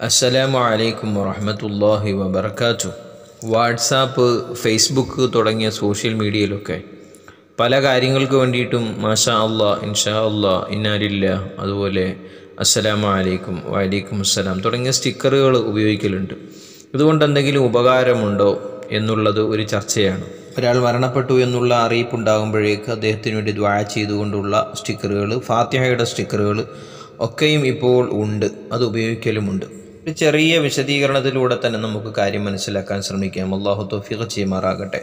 അസ്സലാമു അലൈക്കും വറഹമത്തല്ലാഹി വബർക്കാത്തു വാട്സാപ്പ് ഫേസ്ബുക്ക് തുടങ്ങിയ സോഷ്യൽ മീഡിയയിലൊക്കെ പല കാര്യങ്ങൾക്ക് വേണ്ടിയിട്ടും മാഷാ അള്ളാ ഇൻഷാ അള്ളാ ഇന്നാരില്ല അതുപോലെ അസ്സലാമു അലൈക്കും വലൈക്കും അസ്സലാം തുടങ്ങിയ സ്റ്റിക്കറുകൾ ഉപയോഗിക്കലുണ്ട് ഇതുകൊണ്ട് എന്തെങ്കിലും ഉപകാരമുണ്ടോ എന്നുള്ളത് ഒരു ചർച്ചയാണ് ഒരാൾ മരണപ്പെട്ടു എന്നുള്ള അറിയിപ്പുണ്ടാകുമ്പോഴേക്ക് അദ്ദേഹത്തിന് വേണ്ടി ദ്വാ ചെയ്തുകൊണ്ടുള്ള സ്റ്റിക്കറുകൾ ഫാത്തിഹയുടെ സ്റ്റിക്കറുകൾ ഒക്കെയും ഇപ്പോൾ ഉണ്ട് അത് ഉപയോഗിക്കലുമുണ്ട് ഒരു ചെറിയ വിശദീകരണത്തിലൂടെ തന്നെ നമുക്ക് കാര്യം മനസ്സിലാക്കാൻ ശ്രമിക്കാം അള്ളാഹു തോഫിഖ് ചെയ്യുമാറാകട്ടെ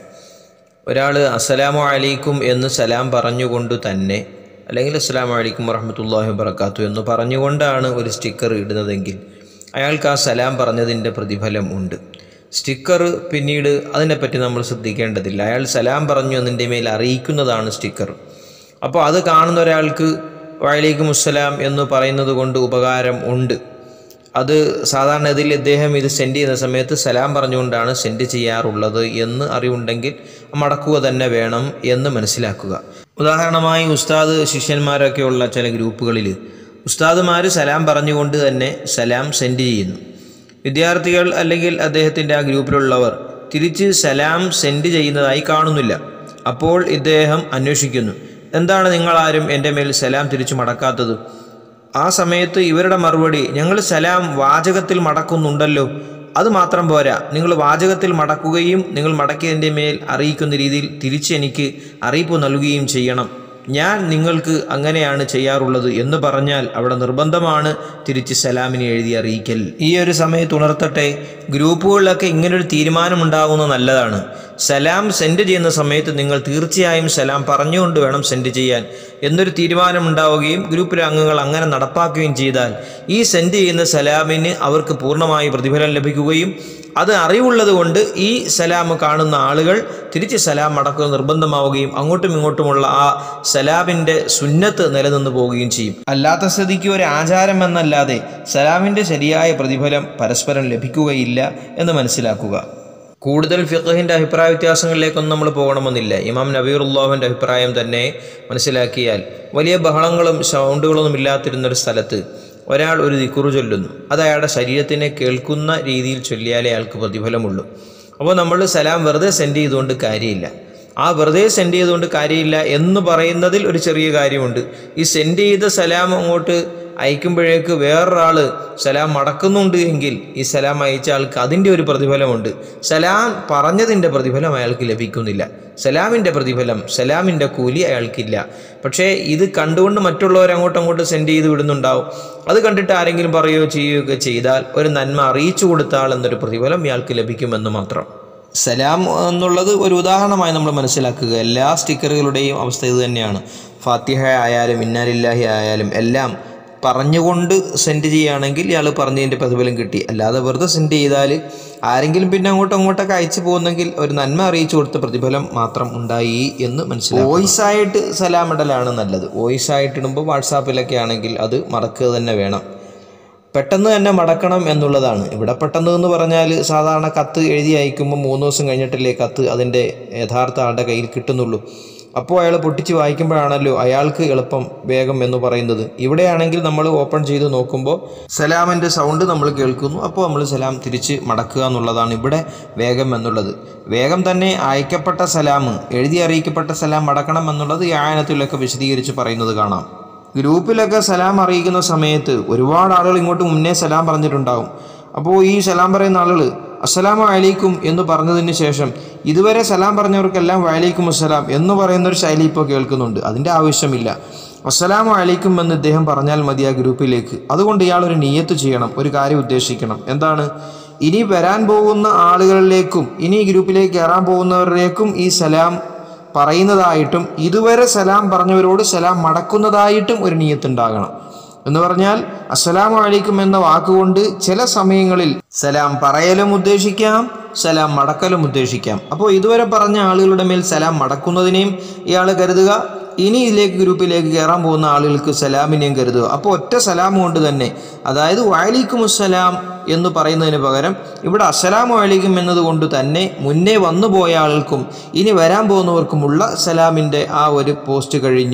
ഒരാൾ അസ്സലാമു അലൈക്കും എന്ന് സലാം പറഞ്ഞുകൊണ്ട് തന്നെ അല്ലെങ്കിൽ അസ്സലാമു അലൈക്കും വറഹമത്തല്ലാഹി വബർക്കാത്തു എന്ന് പറഞ്ഞുകൊണ്ടാണ് ഒരു സ്റ്റിക്കർ ഇടുന്നതെങ്കിൽ അയാൾക്ക് ആ സലാം പറഞ്ഞതിൻ്റെ പ്രതിഫലം ഉണ്ട് സ്റ്റിക്കർ പിന്നീട് അതിനെപ്പറ്റി നമ്മൾ ശ്രദ്ധിക്കേണ്ടതില്ല അയാൾ സലാം പറഞ്ഞു എന്നതിൻ്റെ മേൽ അറിയിക്കുന്നതാണ് സ്റ്റിക്കർ അപ്പോൾ അത് കാണുന്ന ഒരാൾക്ക് വലൈക്കും അസ്സലാം എന്ന് പറയുന്നത് കൊണ്ട് ഉപകാരം ഉണ്ട് അത് സാധാരണ ഇതിൽ ഇദ്ദേഹം ഇത് സെൻഡ് ചെയ്യുന്ന സമയത്ത് സലാം പറഞ്ഞുകൊണ്ടാണ് സെൻഡ് ചെയ്യാറുള്ളത് എന്ന് അറിവുണ്ടെങ്കിൽ മടക്കുക തന്നെ വേണം എന്ന് മനസ്സിലാക്കുക ഉദാഹരണമായി ഉസ്താദ് ശിഷ്യന്മാരൊക്കെയുള്ള ചില ഗ്രൂപ്പുകളിൽ ഉസ്താദുമാർ സലാം പറഞ്ഞുകൊണ്ട് തന്നെ സലാം സെൻഡ് ചെയ്യുന്നു വിദ്യാർത്ഥികൾ അല്ലെങ്കിൽ അദ്ദേഹത്തിൻ്റെ ആ ഗ്രൂപ്പിലുള്ളവർ തിരിച്ച് സലാം സെൻഡ് ചെയ്യുന്നതായി കാണുന്നില്ല അപ്പോൾ ഇദ്ദേഹം അന്വേഷിക്കുന്നു എന്താണ് നിങ്ങളാരും എൻ്റെ മേൽ സലാം തിരിച്ചു മടക്കാത്തത് ആ സമയത്ത് ഇവരുടെ മറുപടി ഞങ്ങൾ സലാം വാചകത്തിൽ മടക്കുന്നുണ്ടല്ലോ അത് മാത്രം പോരാ നിങ്ങൾ വാചകത്തിൽ മടക്കുകയും നിങ്ങൾ മടക്കിയതിൻ്റെ മേൽ അറിയിക്കുന്ന രീതിയിൽ തിരിച്ച് എനിക്ക് അറിയിപ്പ് നൽകുകയും ചെയ്യണം ഞാൻ നിങ്ങൾക്ക് അങ്ങനെയാണ് ചെയ്യാറുള്ളത് എന്ന് പറഞ്ഞാൽ അവിടെ നിർബന്ധമാണ് തിരിച്ച് സലാമിനെ എഴുതി അറിയിക്കൽ ഈ ഒരു സമയത്ത് ഉണർത്തട്ടെ ഗ്രൂപ്പുകളിലൊക്കെ ഇങ്ങനൊരു തീരുമാനമുണ്ടാകുന്നത് നല്ലതാണ് സലാം സെൻഡ് ചെയ്യുന്ന സമയത്ത് നിങ്ങൾ തീർച്ചയായും സലാം പറഞ്ഞുകൊണ്ട് വേണം സെൻഡ് ചെയ്യാൻ എന്നൊരു തീരുമാനമുണ്ടാവുകയും ഗ്രൂപ്പിലെ അംഗങ്ങൾ അങ്ങനെ നടപ്പാക്കുകയും ചെയ്താൽ ഈ സെൻഡ് ചെയ്യുന്ന സലാമിന് അവർക്ക് പൂർണ്ണമായി പ്രതിഫലം ലഭിക്കുകയും അത് അറിവുള്ളത് കൊണ്ട് ഈ സലാം കാണുന്ന ആളുകൾ തിരിച്ച് സലാം മടക്കുക നിർബന്ധമാവുകയും അങ്ങോട്ടും ഇങ്ങോട്ടുമുള്ള ആ സലാമിൻ്റെ സുന്നത്ത് നിലനിന്ന് പോവുകയും ചെയ്യും അല്ലാത്ത സ്ഥിതിക്ക് ഒരു ആചാരം എന്നല്ലാതെ സലാമിൻ്റെ ശരിയായ പ്രതിഫലം പരസ്പരം ലഭിക്കുകയില്ല എന്ന് മനസ്സിലാക്കുക കൂടുതൽ ഫിഖഹിൻ്റെ അഭിപ്രായ വ്യത്യാസങ്ങളിലേക്കൊന്നും നമ്മൾ പോകണമെന്നില്ല ഇമാം നബീറുല്ലാഹുവിൻ്റെ അഭിപ്രായം തന്നെ മനസ്സിലാക്കിയാൽ വലിയ ബഹളങ്ങളും സൗണ്ടുകളൊന്നും ഇല്ലാത്തിരുന്നൊരു സ്ഥലത്ത് ഒരാൾ ഒരു ദിക്കുറു ചൊല്ലുന്നു അത് അയാളുടെ ശരീരത്തിനെ കേൾക്കുന്ന രീതിയിൽ ചൊല്ലിയാലേ അയാൾക്ക് പ്രതിഫലമുള്ളൂ അപ്പോൾ നമ്മൾ സലാം വെറുതെ സെൻഡ് ചെയ്തുകൊണ്ട് കാര്യമില്ല ആ വെറുതെ സെൻഡ് ചെയ്തുകൊണ്ട് കാര്യമില്ല എന്ന് പറയുന്നതിൽ ഒരു ചെറിയ കാര്യമുണ്ട് ഈ സെൻഡ് ചെയ്ത സലാം അങ്ങോട്ട് അയക്കുമ്പോഴേക്ക് വേറൊരാൾ സലാം മടക്കുന്നുണ്ട് എങ്കിൽ ഈ സലാം അയച്ച ആൾക്ക് അതിൻ്റെ ഒരു പ്രതിഫലമുണ്ട് സലാം പറഞ്ഞതിൻ്റെ പ്രതിഫലം അയാൾക്ക് ലഭിക്കുന്നില്ല സലാമിൻ്റെ പ്രതിഫലം സലാമിൻ്റെ കൂലി അയാൾക്കില്ല പക്ഷേ ഇത് കണ്ടുകൊണ്ട് മറ്റുള്ളവർ അങ്ങോട്ടും അങ്ങോട്ട് സെൻഡ് ചെയ്ത് വിടുന്നുണ്ടാവും അത് കണ്ടിട്ട് ആരെങ്കിലും പറയുകയോ ചെയ്യുകയോ ചെയ്താൽ ഒരു നന്മ അറിയിച്ചു കൊടുത്താൽ എന്നൊരു പ്രതിഫലം ഇയാൾക്ക് ലഭിക്കുമെന്ന് മാത്രം സലാം എന്നുള്ളത് ഒരു ഉദാഹരണമായി നമ്മൾ മനസ്സിലാക്കുക എല്ലാ സ്റ്റിക്കറുകളുടെയും അവസ്ഥ ഇത് തന്നെയാണ് ഫാത്തിഹ ആയാലും ഇന്നാലില്ലാഹി ആയാലും എല്ലാം പറഞ്ഞുകൊണ്ട് സെൻഡ് ചെയ്യുകയാണെങ്കിൽ ഇയാൾ പറഞ്ഞതിൻ്റെ പ്രതിഫലം കിട്ടി അല്ലാതെ വെറുതെ സെൻഡ് ചെയ്താൽ ആരെങ്കിലും പിന്നെ അങ്ങോട്ടും അങ്ങോട്ടൊക്കെ അയച്ചു പോകുന്നെങ്കിൽ ഒരു നന്മ അറിയിച്ചു കൊടുത്ത പ്രതിഫലം മാത്രം ഉണ്ടായി എന്ന് മനസ്സിലായി വോയിസ് ആയിട്ട് സലാം ഇടലാണ് നല്ലത് വോയിസ് ആയിട്ട് ഇടുമ്പോൾ വാട്സാപ്പിലൊക്കെ ആണെങ്കിൽ അത് മറക്കുക തന്നെ വേണം പെട്ടെന്ന് തന്നെ മടക്കണം എന്നുള്ളതാണ് ഇവിടെ പെട്ടെന്ന് എന്ന് പറഞ്ഞാൽ സാധാരണ കത്ത് എഴുതി അയക്കുമ്പോൾ മൂന്ന് ദിവസം കഴിഞ്ഞിട്ടല്ലേ കത്ത് അതിൻ്റെ യഥാർത്ഥ ആളുടെ കയ്യിൽ കിട്ടുന്നുള്ളൂ അപ്പോൾ അയാൾ പൊട്ടിച്ച് വായിക്കുമ്പോഴാണല്ലോ അയാൾക്ക് എളുപ്പം വേഗം എന്ന് പറയുന്നത് ഇവിടെയാണെങ്കിൽ നമ്മൾ ഓപ്പൺ ചെയ്ത് നോക്കുമ്പോൾ സലാമിൻ്റെ സൗണ്ട് നമ്മൾ കേൾക്കുന്നു അപ്പോൾ നമ്മൾ സലാം തിരിച്ച് മടക്കുക എന്നുള്ളതാണ് ഇവിടെ വേഗം എന്നുള്ളത് വേഗം തന്നെ അയക്കപ്പെട്ട സലാം എഴുതി അറിയിക്കപ്പെട്ട സലാം മടക്കണം എന്നുള്ളത് ഈ ആയനത്തിലൊക്കെ വിശദീകരിച്ച് പറയുന്നത് കാണാം ഗ്രൂപ്പിലൊക്കെ സലാം അറിയിക്കുന്ന സമയത്ത് ഒരുപാട് ആളുകൾ ഇങ്ങോട്ട് മുന്നേ സലാം പറഞ്ഞിട്ടുണ്ടാവും അപ്പോൾ ഈ സലാം പറയുന്ന ആളുകൾ അസ്സലാമു അലൈക്കും എന്ന് പറഞ്ഞതിന് ശേഷം ഇതുവരെ സലാം പറഞ്ഞവർക്കെല്ലാം വലൈക്കും അസ്സലാം എന്ന് പറയുന്ന ഒരു ശൈലി ഇപ്പോൾ കേൾക്കുന്നുണ്ട് അതിൻ്റെ ആവശ്യമില്ല അസ്സലാമു അലൈക്കും എന്ന് ഇദ്ദേഹം പറഞ്ഞാൽ മതി ആ ഗ്രൂപ്പിലേക്ക് അതുകൊണ്ട് ഇയാൾ ഒരു നീയത്ത് ചെയ്യണം ഒരു കാര്യം ഉദ്ദേശിക്കണം എന്താണ് ഇനി വരാൻ പോകുന്ന ആളുകളിലേക്കും ഇനി ഈ ഗ്രൂപ്പിലേക്ക് കയറാൻ പോകുന്നവരിലേക്കും ഈ സലാം പറയുന്നതായിട്ടും ഇതുവരെ സലാം പറഞ്ഞവരോട് സലാം മടക്കുന്നതായിട്ടും ഒരു നീയത്തുണ്ടാകണം എന്ന് പറഞ്ഞാൽ അസ്സലാമു അലൈക്കും എന്ന വാക്കുകൊണ്ട് ചില സമയങ്ങളിൽ സലാം പറയലും ഉദ്ദേശിക്കാം സലാം മടക്കലും ഉദ്ദേശിക്കാം അപ്പോൾ ഇതുവരെ പറഞ്ഞ ആളുകളുടെ മേൽ സലാം മടക്കുന്നതിനെയും ഇയാൾ കരുതുക ഇനി ഇതിലേക്ക് ഗ്രൂപ്പിലേക്ക് കയറാൻ പോകുന്ന ആളുകൾക്ക് സലാമിനെയും കരുതുക അപ്പോൾ ഒറ്റ സലാം കൊണ്ട് തന്നെ അതായത് വഅലൈക്കും അസ്സലാം എന്ന് പറയുന്നതിന് പകരം ഇവിടെ അസ്സലാമു അലൈക്കും എന്നതുകൊണ്ട് തന്നെ മുന്നേ വന്നു പോയ ആൾക്കും ഇനി വരാൻ പോകുന്നവർക്കുമുള്ള സലാമിൻ്റെ ആ ഒരു പോസ്റ്റ് കഴിഞ്ഞു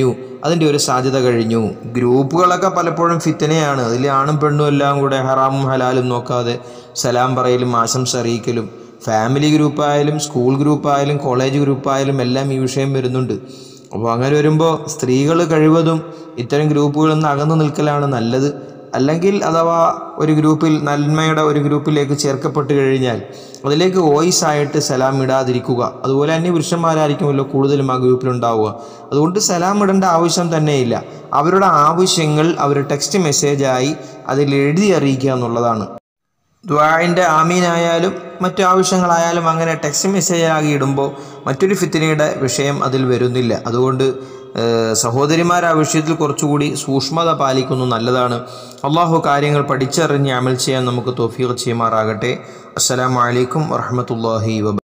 അതിൻ്റെ ഒരു സാധ്യത കഴിഞ്ഞു ഗ്രൂപ്പുകളൊക്കെ പലപ്പോഴും ഫിത്തനയാണ് അതിൽ ആണും പെണ്ണും എല്ലാം കൂടെ ഹറാമും ഹലാലും നോക്കാതെ സലാം പറയലും ആശംസ അറിയിക്കലും ഫാമിലി ഗ്രൂപ്പായാലും സ്കൂൾ ഗ്രൂപ്പായാലും കോളേജ് ഗ്രൂപ്പായാലും എല്ലാം ഈ വിഷയം വരുന്നുണ്ട് അപ്പോൾ അങ്ങനെ വരുമ്പോൾ സ്ത്രീകൾ കഴിവതും ഇത്തരം ഗ്രൂപ്പുകളിൽ നിന്ന് അകന്നു നിൽക്കലാണ് നല്ലത് അല്ലെങ്കിൽ അഥവാ ഒരു ഗ്രൂപ്പിൽ നന്മയുടെ ഒരു ഗ്രൂപ്പിലേക്ക് ചേർക്കപ്പെട്ട് കഴിഞ്ഞാൽ അതിലേക്ക് വോയിസ് ആയിട്ട് സലാം ഇടാതിരിക്കുക അതുപോലെ തന്നെ പുരുഷന്മാരായിരിക്കുമല്ലോ കൂടുതലും ആ ഗ്രൂപ്പിലുണ്ടാവുക അതുകൊണ്ട് സലാം ഇടേണ്ട ആവശ്യം തന്നെയില്ല അവരുടെ ആവശ്യങ്ങൾ അവർ ടെക്സ്റ്റ് മെസ്സേജായി അതിൽ എഴുതി അറിയിക്കുക എന്നുള്ളതാണ് ദ്വാഴിൻ്റെ ആമീനായാലും മറ്റു ആവശ്യങ്ങളായാലും അങ്ങനെ ടെക്സ്റ്റ് മെസ്സേജാക്കി ഇടുമ്പോൾ മറ്റൊരു ഫിത്തിനയുടെ വിഷയം അതിൽ വരുന്നില്ല അതുകൊണ്ട് ഏഹ്, സഹോദരിമാർ ആ വിഷയത്തിൽ കുറച്ചുകൂടി സൂക്ഷ്മത പാലിക്കുന്നു നല്ലതാണ് അള്ളാഹു കാര്യങ്ങൾ പഠിച്ചറിഞ്ഞ് അമൽ ചെയ്യാൻ നമുക്ക് തോഫീർ ചെയ്യുമാറാകട്ടെ അസ്സലാമു അലൈക്കും വറഹ്മത്തുള്ളാഹി വബ